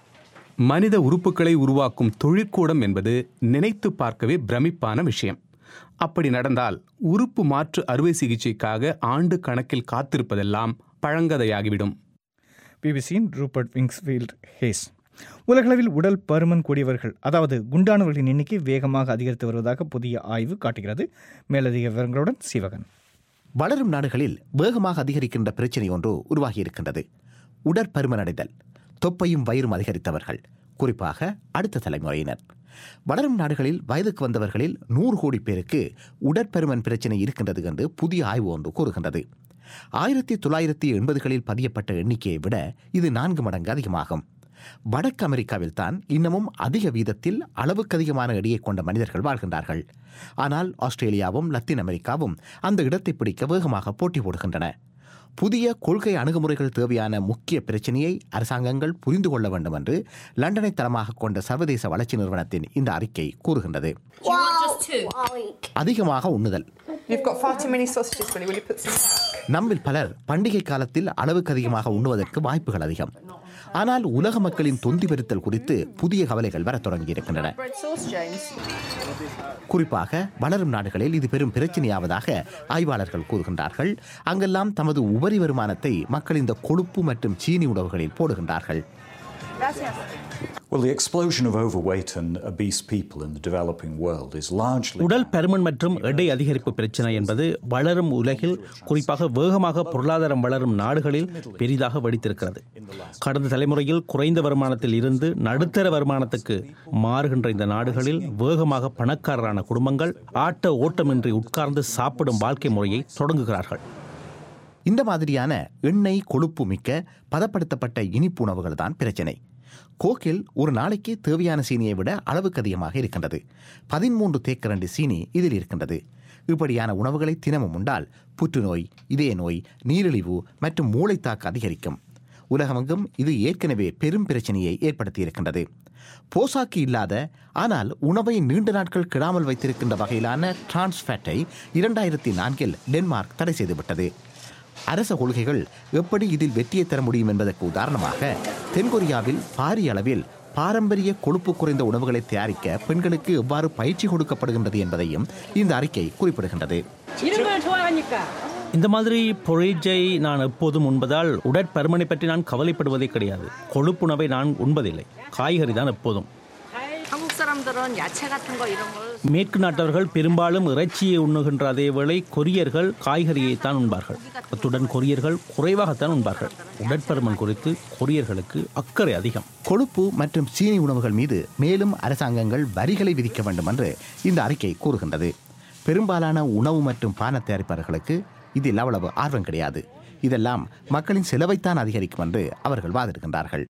மனித உறுப்புகளை உருவாக்கும் தொழிற்கூடம் என்பது நினைத்து பார்க்கவே பிரமிப்பான விஷயம் அப்படி நடந்தால் உறுப்பு மாற்று அறுவை சிகிச்சைக்காக ஆண்டு கணக்கில் காத்திருப்பதெல்லாம் பழங்கதையாகிவிடும் பிபிசியின் ரூபர்ட் விங்ஸ்ஃபீல்ட் ஹேஸ் உலகளவில் உடல் பருமன் கூடியவர்கள் அதாவது குண்டானவர்களின் எண்ணிக்கை வேகமாக அதிகரித்து வருவதாக புதிய ஆய்வு காட்டுகிறது மேலதிக விவரங்களுடன் சிவகன் வளரும் நாடுகளில் வேகமாக அதிகரிக்கின்ற பிரச்சனை ஒன்று உருவாகியிருக்கின்றது உடற்பருமனடைதல் தொப்பையும் வயிறும் அதிகரித்தவர்கள் குறிப்பாக அடுத்த தலைமுறையினர் வளரும் நாடுகளில் வயதுக்கு வந்தவர்களில் நூறு கோடி பேருக்கு உடற்பருமன் பிரச்சனை இருக்கின்றது என்று புதிய ஆய்வு ஒன்று கூறுகின்றது ஆயிரத்தி தொள்ளாயிரத்தி எண்பதுகளில் பதியப்பட்ட எண்ணிக்கையை விட இது நான்கு மடங்கு அதிகமாகும் வடக்கு அமெரிக்காவில் தான் இன்னமும் அதிக வீதத்தில் அளவுக்கு அதிகமான எடையை கொண்ட மனிதர்கள் வாழ்கின்றார்கள் ஆனால் ஆஸ்திரேலியாவும் லத்தீன் அமெரிக்காவும் அந்த இடத்தை பிடிக்க வேகமாக போட்டி போடுகின்றன புதிய கொள்கை அணுகுமுறைகள் தேவையான முக்கிய பிரச்சனையை அரசாங்கங்கள் புரிந்து கொள்ள வேண்டும் என்று லண்டனை தளமாக கொண்ட சர்வதேச வளர்ச்சி நிறுவனத்தின் இந்த அறிக்கை கூறுகின்றது Do you want just two? அதிகமாக உண்ணுதல் You've got far too many sausages, Willie. Will you put some back? நம்மில் பலர் பண்டிகை காலத்தில் அளவுக்கு அதிகமாக உண்ணுவதற்கு வாய்ப்புகள் அதிகம் ஆனால் உலக மக்களின் தொந்தி பெருத்தல் குறித்து புதிய கவலைகள் வரத் தொடங்கியிருக்கின்றன Bread sauce, James. குறிப்பாக வளரும் நாடுகளில் இது பெரும் பிரச்சனையாவதாக ஆய்வாளர்கள் கூறுகின்றார்கள் அங்கெல்லாம் தமது உபரி வருமானத்தை மக்கள் இந்த கொழுப்பு மற்றும் சீனி உணவுகளில் போடுகின்றார்கள் Well, the explosion of overweight and obese people in the developing world is largely உடல் பருமன் மற்றும் எடை அதிகரிப்பு பிரச்சனை என்பது வளரும் உலகில் குறிப்பாக வேகமாக பொருளாதாரம் வளரும் நாடுகளில் பெரிதாக வெடித்திருக்கிறது கடந்த தலைமுறையில் குறைந்த வருமானத்தில் இருந்து நடுத்தர வருமானத்துக்கு மாறுகின்ற இந்த நாடுகளில் வேகமாக பணக்காரரான குடும்பங்கள் ஆட்ட ஓட்டமின்றி உட்கார்ந்து சாப்பிடும் வாழ்க்கை முறையை தொடங்குகிறார்கள் இந்த மாதிரியான எண்ணெய் கொழுப்பு மிக்க பதப்படுத்தப்பட்ட இனிப்பு உணவுகள் தான் பிரச்சனை கோக்கில் ஒரு நாளைக்கு தேவையான சீனியை விட அளவுக்கு அதிகமாக இருக்கின்றது பதிமூன்று தேக்கரண்டு சீனி இதில் இருக்கின்றது இப்படியான உணவுகளை தினமும் உண்டால் புற்றுநோய் இதய நோய் நீரிழிவு மற்றும் மூளைத்தாக்கு அதிகரிக்கும் உலகமெங்கும் இது ஏற்கனவே பெரும் பிரச்சனையை ஏற்படுத்தியிருக்கின்றது போசாக்கு இல்லாத ஆனால் உணவை நீண்ட நாட்கள் கிடாமல் வைத்திருக்கின்ற வகையிலான டிரான்ஸ்ஃபேட்டை இரண்டாயிரத்தி நான்கில் டென்மார்க் தடை செய்துவிட்டது அரச கொள்கைகள் எப்படி இதில் வெற்றியை தர முடியும் என்பதற்கு உதாரணமாக தென்கொரியாவில் பாரிய அளவில் பாரம்பரிய கொழுப்பு குறைந்த உணவுகளை தயாரிக்க பெண்களுக்கு எவ்வாறு பயிற்சி கொடுக்கப்படுகின்றது என்பதையும் இந்த அறிக்கை குறிப்பிடுகின்றது 이런 걸 좋아하니까. இந்த மாதிரி பொரிஜை நான் எப்போதும் உண்பதால் உடற்பருமனை பற்றி நான் கவலைப்படுவதே கிடையாது கொழுப்புணவை நான் உண்பதில்லை காய்கறி தான் எப்போதும் 한국 사람들은 야채 같은 거 이런 걸 மேற்கு நாட்டவர்கள் பெரும்பாலும் இறைச்சியை உண்ணுகின்ற அதேவேளை கொரியர்கள் காய்கறியை தான் உண்பார்கள் அத்துடன் கொரியர்கள் குறைவாகத்தான் உண்பார்கள் உடற்பருமன் குறித்து கொரியர்களுக்கு அக்கறை அதிகம் கொழுப்பு மற்றும் சீனி உணவுகள் மீது மேலும் அரசாங்கங்கள் வரிகளை விதிக்க வேண்டும் என்று இந்த அறிக்கை கூறுகின்றது பெரும்பாலான உணவு மற்றும் பான தயாரிப்பாளர்களுக்கு இதில் அவ்வளவு ஆர்வம் கிடையாது இதெல்லாம் மக்களின் செலவைத்தான் அதிகரிக்கும் என்று அவர்கள் வாதிடுகின்றார்கள்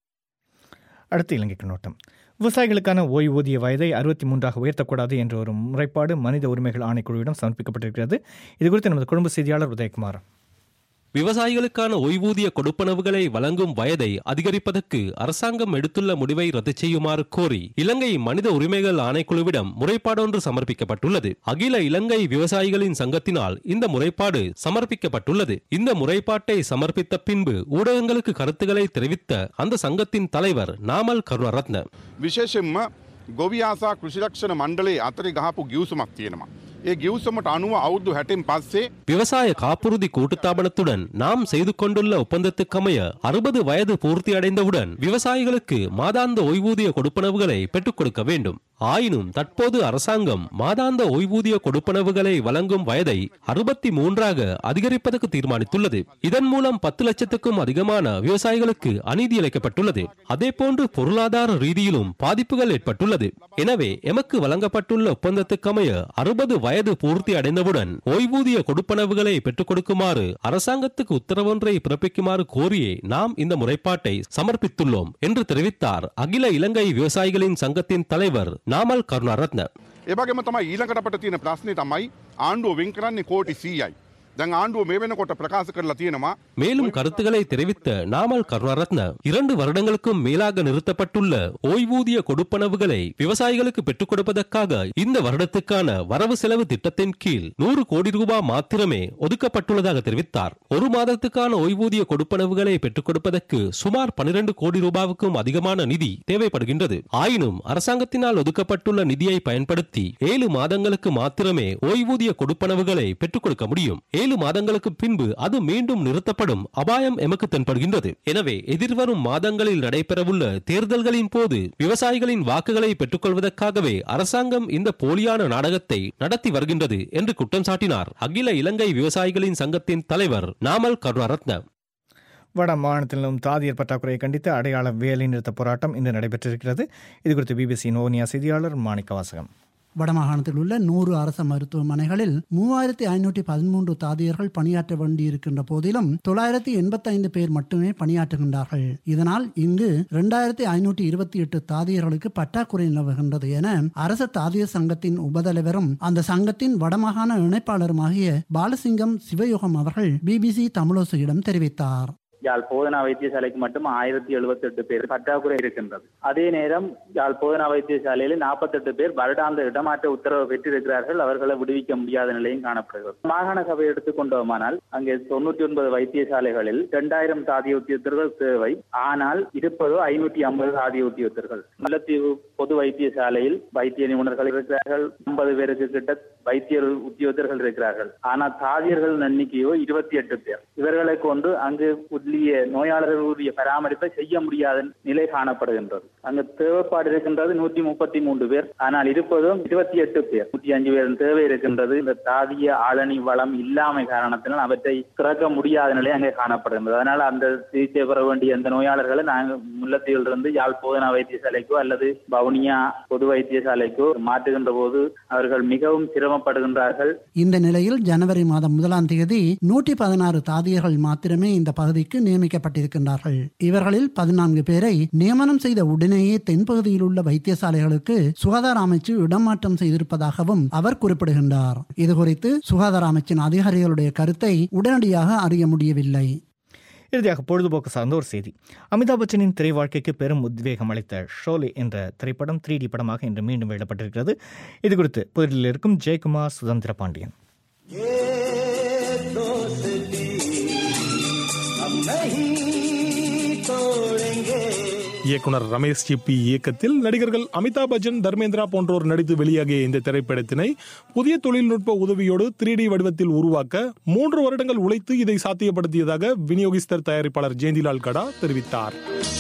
அடுத்து இலங்கைக்கு நோட்டம் விவசாயிகளுக்கான ஓய்வூதிய வயதை அறுபத்தி மூன்றாக உயர்த்தக்கூடாது என்ற ஒரு முறைப்பாடு மனித உரிமைகள் ஆணைக்குழுவிடம் சமர்ப்பிக்கப்பட்டிருக்கிறது இது குறித்து நமது குடும்ப செய்தியாளர் உதயகுமார் விவசாயிகளுக்கான ஓய்வூதிய கொடுப்பனவுகளை வழங்கும் வயதை அதிகரிப்பதற்கு அரசாங்கம் எடுத்துள்ள முடிவை ரத்து செய்யுமாறு கோரி இலங்கை மனித உரிமைகள் ஆணைக்குழுவிடம் முறைப்பாடொன்று சமர்ப்பிக்கப்பட்டுள்ளது அகில இலங்கை விவசாயிகளின் சங்கத்தினால் இந்த முறைப்பாடு சமர்ப்பிக்கப்பட்டுள்ளது இந்த முறைப்பாட்டை சமர்ப்பித்த பின்பு ஊடகங்களுக்கு கருத்துக்களை தெரிவித்த அந்த சங்கத்தின் தலைவர் நாமல் கருணரத்ன විශේෂෙන්ම ගොවියාසා කෘෂිරක්ෂණ මණ්ඩලේ අතරි ගහපු ගියවසුමක් තියෙනවා. ඒ ගියවසමට අනුව අවුදු හැටෙන් පස්සේ விவசாய காப்புறுதி கூட்டுத்தாபனத்துடன் நாம் செய்து கொண்டுள்ள ஒப்பந்தத்துக்கமைய அறுபது வயது பூர்த்தி அடைந்தவுடன் விவசாயிகளுக்கு மாதாந்த ஓய்வூதிய கொடுப்பனவுகளை பெற்றுக் கொடுக்க வேண்டும் ஆயினும் தற்போது அரசாங்கம் மாதாந்த ஓய்வூதிய கொடுப்பனவுகளை வழங்கும் வயதை அறுபத்தி மூன்றாக அதிகரிப்பதற்கு தீர்மானித்துள்ளது இதன் மூலம் பத்து லட்சத்துக்கும் அதிகமான விவசாயிகளுக்கு அநீதி இழைக்கப்பட்டுள்ளது அதேபோன்று பொருளாதார ரீதியிலும் பாதிப்புகள் ஏற்பட்டுள்ளது எனவே எமக்கு வழங்கப்பட்டுள்ள ஒப்பந்தத்துக்கமைய அறுபது வயது பூர்த்தி அடைந்தவுடன் ஓய்வூதிய கொடுப்பனவுகளை பெற்றுக் கொடுக்குமாறு அரசாங்கத்துக்கு உத்தரவொன்றை பிறப்பிக்குமாறு கோரியே நாம் இந்த முறைப்பாட்டை சமர்ப்பித்துள்ளோம் என்று தெரிவித்தார் அகில இலங்கை விவசாயிகளின் சங்கத்தின் தலைவர் நாமல் கருணாரத்ன ඒවගේම තමයි ඊළඟට අපට තියෙන ප්‍රශ්නය තමයි ආණ්ඩුව වෙන් කරන්නේ කෝටි සීයයි. දැන් ආණ්ඩුව මේ වෙනකොට ප්‍රකාශ කරලා තියෙනවා மேலும் கருத்துக்களை தெரிவித்த நாமல் கருணாரத்ன இரண்டு வருடங்களுக்கும் மேலாக நிறுத்தப்பட்டுள்ள ஓய்வூதிய கொடுப்பனவுகளை விவசாயிகளுக்கு பெற்றுக் கொடுப்பதற்காக இந்த வருடத்துக்கான வரவு செலவு திட்டத்தின் கீழ் நூறு கோடி ரூபாய் மாத்திரமே ஒதுக்கப்பட்டுள்ளதாக தெரிவித்தார் ஒரு மாதத்துக்கான ஓய்வூதிய கொடுப்பனவுகளை பெற்றுக் கொடுப்பதற்கு சுமார் பனிரெண்டு கோடி ரூபாவுக்கும் அதிகமான நிதி தேவைப்படுகின்றது ஆயினும் அரசாங்கத்தினால் ஒதுக்கப்பட்டுள்ள நிதியை பயன்படுத்தி ஏழு மாதங்களுக்கு மாத்திரமே ஓய்வூதிய கொடுப்பனவுகளை பெற்றுக் கொடுக்க முடியும் ஏழு மாதங்களுக்கு பின்பு அது மீண்டும் நிறுத்தப்படும் அபாயம் எமக்கு தென்படுகின்றது எனவே எதிர்வரும் மாதங்களில் நடைபெறவுள்ள தேர்தல்களின் போது விவசாயிகளின் வாக்குகளை பெற்றுக்கொள்வதற்காகவே அரசாங்கம் இந்த போலியான நாடகத்தை நடத்தி வருகின்றது என்று குற்றம் சாட்டினார் அகில இலங்கை விவசாயிகளின் சங்கத்தின் தலைவர் நாமல் கருணாரத்ன வட மாநிலத்திலும் தாதியர் பற்றாக்குறையை கண்டித்து அடையாள வேலை நிறுத்த போராட்டம் இன்று நடைபெற்றிருக்கிறது இது குறித்து பிபிசி நோனியா செய்தியாளர் மாணிக்க வாசகம் வடமாகாணத்தில் உள்ள நூறு அரச மருத்துவமனைகளில் மூவாயிரத்தி ஐநூற்றி பதிமூன்று தாதியர்கள் பணியாற்ற வேண்டியிருக்கின்ற போதிலும் தொள்ளாயிரத்தி எண்பத்தைந்து பேர் மட்டுமே பணியாற்றுகின்றார்கள் இதனால் இங்கு இரண்டாயிரத்தி ஐநூற்றி இருபத்தி எட்டு தாதியர்களுக்கு பற்றாக்குறை நிலவுகின்றது என அரச தாதியர் சங்கத்தின் உபதலைவரும் அந்த சங்கத்தின் வடமாகாண இணைப்பாளருமாகிய பாலசிங்கம் சிவயோகம் அவர்கள் பிபிசி தமிழோசையிடம் தெரிவித்தார் யாழ் போதனா வைத்தியசாலைக்கு மட்டும் ஆயிரத்தி எழுபத்தி எட்டு பேர் பற்றாக்குறை இருக்கின்றது அதே நேரம் யாழ் போதனா வைத்தியசாலையில் நாற்பத்தெட்டு பேர் வருடாந்த இடமாற்ற உத்தரவு பெற்றிருக்கிறார்கள் அவர்களை விடுவிக்க முடியாத நிலையும் காணப்படுகிறது மாகாண சபை எடுத்துக்கொண்டோமானால் அங்கே தொண்ணூற்றி ஒன்பது வைத்தியசாலைகளில் இரண்டாயிரம் தாதிய உத்தியோகத்தர்கள் தேவை ஆனால் இருப்பதோ ஐநூற்றி ஐம்பது தாதிய உத்தியோகத்தர்கள் முல்லைத்தீவு பொது வைத்தியசாலையில் வைத்திய நிபுணர்கள் இருக்கிறார்கள் ஐம்பது பேருக்கு கிட்ட வைத்தியர் உத்தியோகத்தர்கள் இருக்கிறார்கள் ஆனால் தாதியர்கள் எண்ணிக்கையோ இருபத்தி எட்டு பேர் இவர்களை கொண்டு அங்கு உள்ளிய நோயாளர்களுடைய பராமரிப்பை செய்ய முடியாத நிலை காணப்படுகின்றது அங்கு தேவைப்பாடு இருக்கின்றது நூற்றி முப்பத்தி மூன்று பேர் ஆனால் இருப்பதும் இருபத்தி எட்டு பேர் நூற்றி அஞ்சு பேர் தேவை இருக்கின்றது இந்த தாதிய ஆளணி வளம் இல்லாமை காரணத்தினால் அவற்றை திறக்க முடியாத நிலை அங்கே காணப்படுகின்றது அதனால் அந்த சிகிச்சை பெற வேண்டிய அந்த நோயாளர்களை நாங்கள் முல்லத்தீவிலிருந்து யாழ் போதனா வைத்தியசாலைக்கோ அல்லது வவுனியா பொது வைத்தியசாலைக்கோ மாற்றுகின்ற போது அவர்கள் மிகவும் சிரமப்படுகின்றார்கள் இந்த நிலையில் ஜனவரி மாதம் முதலாம் தேதி நூற்றி பதினாறு தாதியர்கள் மாத்திரமே இந்த பகுதிக்கு நியமிக்கப்பட்டிருக்கின்றார்கள் இவர்களில் பதினான்கு பேரை நியமனம் செய்த உடனேயே தென்பகுதியில் உள்ள வைத்தியசாலைகளுக்கு சுகாதார அமைச்சு இடமாற்றம் செய்திருப்பதாகவும் அவர் குறிப்பிடுகின்றார் இதுகுறித்து சுகாதார அமைச்சின் அதிகாரிகளுடைய கருத்தை உடனடியாக அறிய முடியவில்லை இறுதியாக பொழுதுபோக்கு சார்ந்த ஒரு செய்தி அமிதாப் பச்சனின் திரை வாழ்க்கைக்கு பெரும் உத்வேகம் அளித்த ஷோலே என்ற திரைப்படம் த்ரீ டி படமாக இன்று மீண்டும் வெளியிடப்பட்டிருக்கிறது இது குறித்து புதுடில்லியில் இருக்கும் ஜெயக்குமார் சுதந்திர பாண்டியன் இயக்குனர் ரமேஷ் சிப்பி இயக்கத்தில் நடிகர்கள் அமிதாப் பச்சன் தர்மேந்திரா போன்றோர் நடித்து வெளியாகிய இந்த திரைப்படத்தினை புதிய தொழில்நுட்ப உதவியோடு த்ரீ டி வடிவத்தில் உருவாக்க மூன்று வருடங்கள் உழைத்து இதை சாத்தியப்படுத்தியதாக விநியோகிஸ்தர் தயாரிப்பாளர் ஜெயந்திலால் கடா தெரிவித்தார்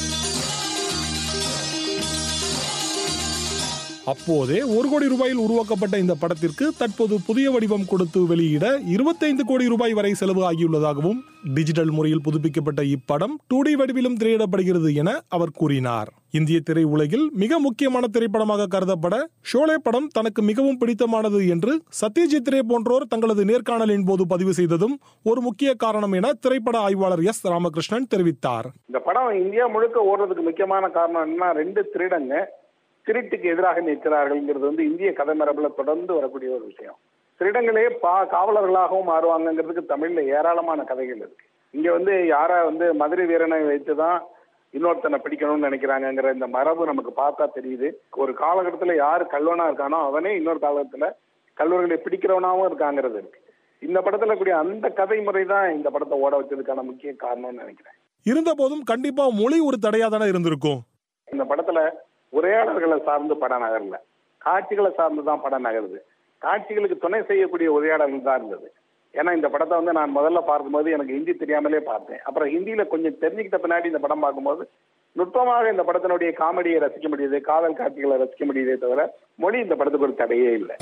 அப்போதே ஒரு கோடி ரூபாயில் உருவாக்கப்பட்ட இந்த படத்திற்கு தற்போது புதிய வடிவம் கொடுத்து வெளியிட இருபத்தைந்து கோடி ரூபாய் வரை செலவு ஆகியுள்ளதாகவும் டிஜிட்டல் முறையில் புதுப்பிக்கப்பட்ட இப்படம் டூ டி வடிவிலும் திரையிடப்படுகிறது என அவர் கூறினார் இந்திய திரை உலகில் மிக முக்கியமான திரைப்படமாக கருதப்பட ஷோலே படம் தனக்கு மிகவும் பிடித்தமானது என்று சத்யஜித் ரே போன்றோர் தங்களது நேர்காணலின் போது பதிவு செய்ததும் ஒரு முக்கிய காரணம் என திரைப்பட ஆய்வாளர் எஸ் ராமகிருஷ்ணன் தெரிவித்தார் இந்த படம் இந்தியா முழுக்க ஓடுறதுக்கு முக்கியமான காரணம் என்ன ரெண்டு திருடங்க திருட்டுக்கு எதிராக நிற்கிறார்கள்ங்கிறது வந்து இந்திய கதை மரபுல தொடர்ந்து வரக்கூடிய ஒரு விஷயம் திருடங்களே பா காவலர்களாகவும் மாறுவாங்கங்கிறதுக்கு தமிழ்ல ஏராளமான கதைகள் இருக்கு இங்க வந்து யாரா வந்து மதுரை வீரனை வைத்து தான் இன்னொருத்தனை பிடிக்கணும்னு நினைக்கிறாங்கங்கிற இந்த மரபு நமக்கு பார்த்தா தெரியுது ஒரு காலகட்டத்துல யாரு கல்வனா இருக்கானோ அவனே இன்னொரு காலகட்டத்துல கல்வர்களை பிடிக்கிறவனாவும் இருக்காங்கிறது இருக்கு இந்த படத்துல கூடிய அந்த கதை முறை தான் இந்த படத்தை ஓட வச்சதுக்கான முக்கிய காரணம்னு நினைக்கிறேன் இருந்த போதும் கண்டிப்பா மொழி ஒரு தடையா தானே இருந்திருக்கும் இந்த படத்துல உரையாடல்களை சார்ந்து படம் நகரல காட்சிகளை சார்ந்து தான் படம் நகருது காட்சிகளுக்கு துணை செய்யக்கூடிய உரையாடல்கள் தான் இருந்தது ஏன்னா இந்த படத்தை வந்து நான் முதல்ல பார்க்கும்போது எனக்கு ஹிந்தி தெரியாமலே பார்த்தேன் அப்புறம் ஹிந்தியில கொஞ்சம் தெரிஞ்சுக்கிட்ட பின்னாடி இந்த படம் பார்க்கும்போது நுட்பமாக இந்த படத்தினுடைய காமெடியை ரசிக்க முடியுது காதல் காட்சிகளை ரசிக்க முடியுதே தவிர மொழி இந்த படத்துக்கு ஒரு தடையே இல்லை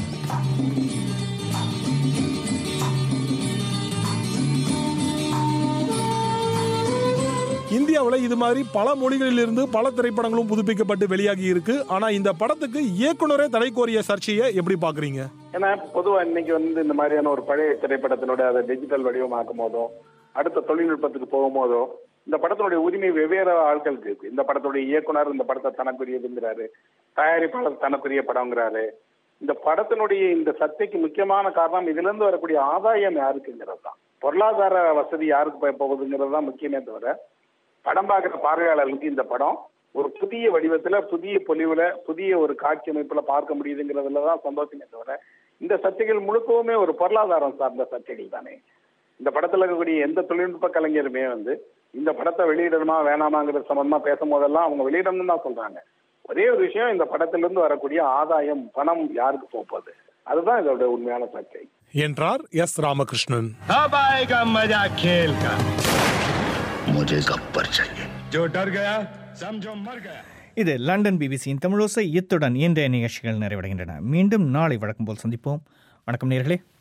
இந்தியாவில் இது மாதிரி பல மொழிகளிலிருந்து பல திரைப்படங்களும் புதுப்பிக்கப்பட்டு வெளியாகி இருக்கு ஆனா இந்த படத்துக்கு இயக்குனரே தடை கோரிய சர்ச்சையை எப்படி பாக்குறீங்க ஏன்னா பொதுவா இன்னைக்கு வந்து இந்த மாதிரியான ஒரு பழைய திரைப்படத்தினோட அதை டிஜிட்டல் வடிவமாக்கும் போதோ அடுத்த தொழில்நுட்பத்துக்கு போகும்போதோ இந்த படத்தினுடைய உரிமை வெவ்வேறு ஆட்களுக்கு இருக்கு இந்த படத்துடைய இயக்குனர் இந்த படத்தை தனக்குரியதுங்கிறாரு தயாரிப்பாளர் தனக்குரிய படங்கிறாரு இந்த படத்தினுடைய இந்த சர்ச்சைக்கு முக்கியமான காரணம் இதுல இருந்து வரக்கூடிய ஆதாயம் யாருக்குங்கிறது தான் பொருளாதார வசதி யாருக்கு போய் போகுதுங்கிறது தான் முக்கியமே தவிர படம் பார்க்குற பார்வையாளர்களுக்கு இந்த படம் ஒரு புதிய வடிவத்துல புதிய பொலிவுல புதிய ஒரு காட்சி அமைப்புல பார்க்க முடியுதுங்கிறதுல தான் சந்தோஷமே தவிர இந்த சர்ச்சைகள் முழுக்கவுமே ஒரு பொருளாதாரம் சார்ந்த சர்ச்சைகள் தானே இந்த படத்துல இருக்கக்கூடிய எந்த தொழில்நுட்ப கலைஞருமே வந்து இந்த படத்தை வெளியிடணுமா வேணாமாங்கிறது சம்பந்தமா பேசும் போதெல்லாம் அவங்க வெளியிடணும்னு தான் சொல்றாங்க ஒரே ஒரு விஷயம் இந்த படத்திலிருந்து வரக்கூடிய ஆதாயம் பணம் யாருக்கு போகுது அதுதான் இதோட உண்மையான சர்ச்சை என்றார் எஸ் ராமகிருஷ்ணன் अब आएगा मजा खेल का मुझे गब्बर चाहिए जो डर गया समझो मर गया இது லண்டன் பிபிசியின் தமிழோசை இத்துடன் இன்றைய நிகழ்ச்சிகள் நிறைவடைகின்றன மீண்டும் நாளை வழக்கம் போல் சந்திப்போம் வணக்கம் நேர்களே